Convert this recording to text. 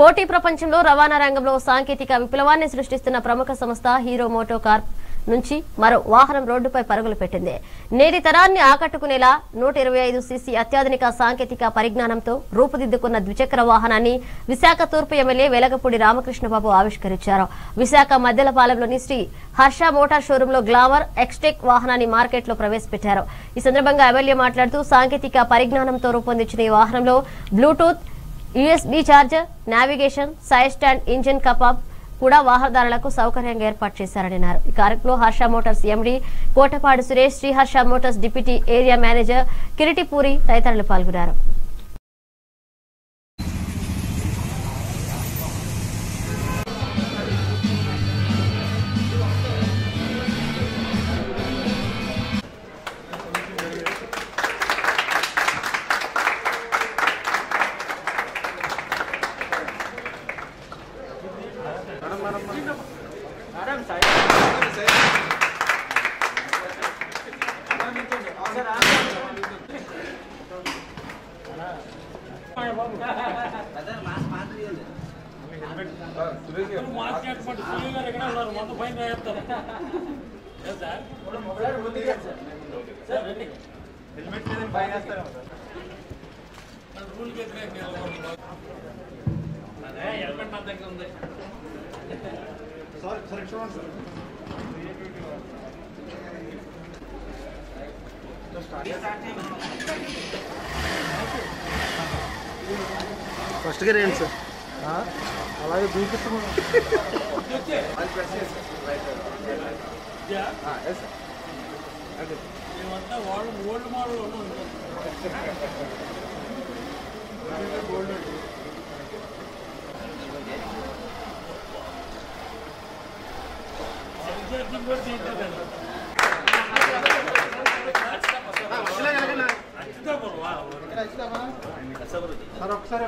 పోటీ ప్రపంచంలో రవాణా రంగంలో సాంకేతిక విప్లవాన్ని సృష్టిస్తున్న ప్రముఖ సంస్థ హీరో మోటో కార్ప్ నుంచి మరో వాహనం రోడ్డుపై పరుగులు పెట్టింది నేటి తరాన్ని ఆకట్టుకునేలా నూట ఇరవై ఐదు సీసీ అత్యాధునిక సాంకేతిక పరిజ్ఞానంతో రూపుదిద్దుకున్న ద్విచక్ర వాహనాన్ని విశాఖ తూర్పు ఎమ్మెల్యే వెలగపూడి రామకృష్ణబాబు ఆవిష్కరించారు విశాఖ మద్దెలపాలెంలోని శ్రీ హర్ష మోటార్ షోరూంలో గ్లామర్ ఎక్స్టెక్ వాహనాన్ని మార్కెట్లో ప్రవేశపెట్టారు ఈ సందర్భంగా ఎమ్మెల్యే మాట్లాడుతూ సాంకేతిక పరిజ్ఞానంతో రూపొందించిన ఈ వాహనంలో Bluetooth USB charger navigation side stand engine కపాబ్ కూడా వాహనదారులకు సౌకర్యంగా ఏర్పాటు చేశారని అన్నారు ఈ కార్యక్రమంలో Harsha motors MD Kotapadu Suresh Sri Harsha motors deputy area manager Kiritipuri తదితరులు పాల్గొన్నారు మార్కెట్ మటు సునీల్ గారు ఎక్కడ ఉన్నారు మొత్తం పైన వేస్తారు ఏ సార్ సార్ రండి మన రూల్కి వ్యతిరేకంగా వెళ్ళకూడదు. అదే హెల్మెట్ నా దగ్గర ఉంది ఫస్ట్ గా రేండి సార్ అలాగే దూకిస్తున్నాం ఇదా? మేమంతా వాళ్ళు ఓల్డ్ మోడల్ ఉన్నాం సెన్సేషన్ కూడా తీయట్లేదండి. ఖచ్చితంగా వా, సార్ ఒకసారి